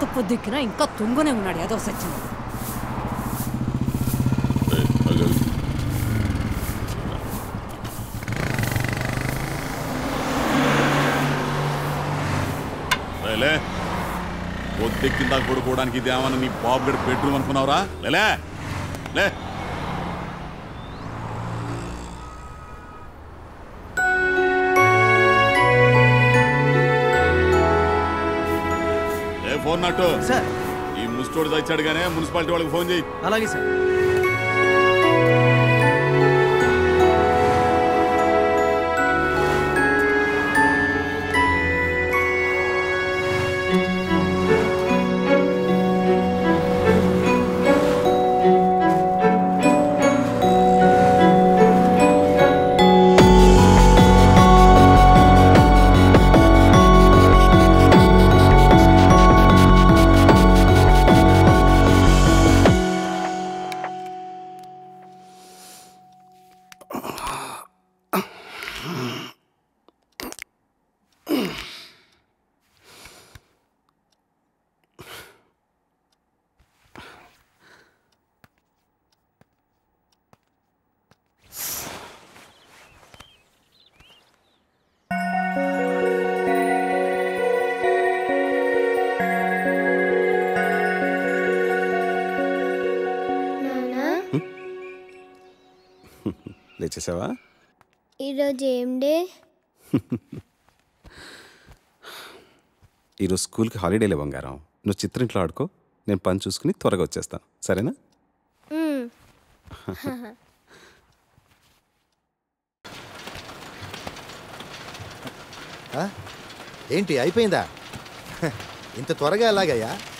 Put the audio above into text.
ఎంత పొద్దుక్కినా ఇంకా తుంగునే ఉన్నాడు ఏదో సచ్చింది ఏయ్, ఆగు, ఆగు. ఏయ్, లే పొద్దెక్కిందా పడుకోవడానికి ఇదేమన్నా నీ బాబు గడి బెడ్రూమ్ అనుకున్నావురా లేలే లే ఏ ఫోన్ నట్టు సార్ ఈ ముస్టోడు తెచ్చాడు కానీ మున్సిపాలిటీ వాళ్ళకి ఫోన్ చేయి అలాగే సార్ నానా లేచేసావా ఈరోజు ఏం డే ఈరోజు స్కూల్కి హాలిడేలే బంగారం నువ్వు చిత్రింట్లో ఆడుకో నేను పని చూసుకుని త్వరగా వచ్చేస్తాను సరేనా మ్మ్. ఆ? ఏంటి అయిపోయిందా హ, ఇంత త్వరగా ఎలాగయ్యా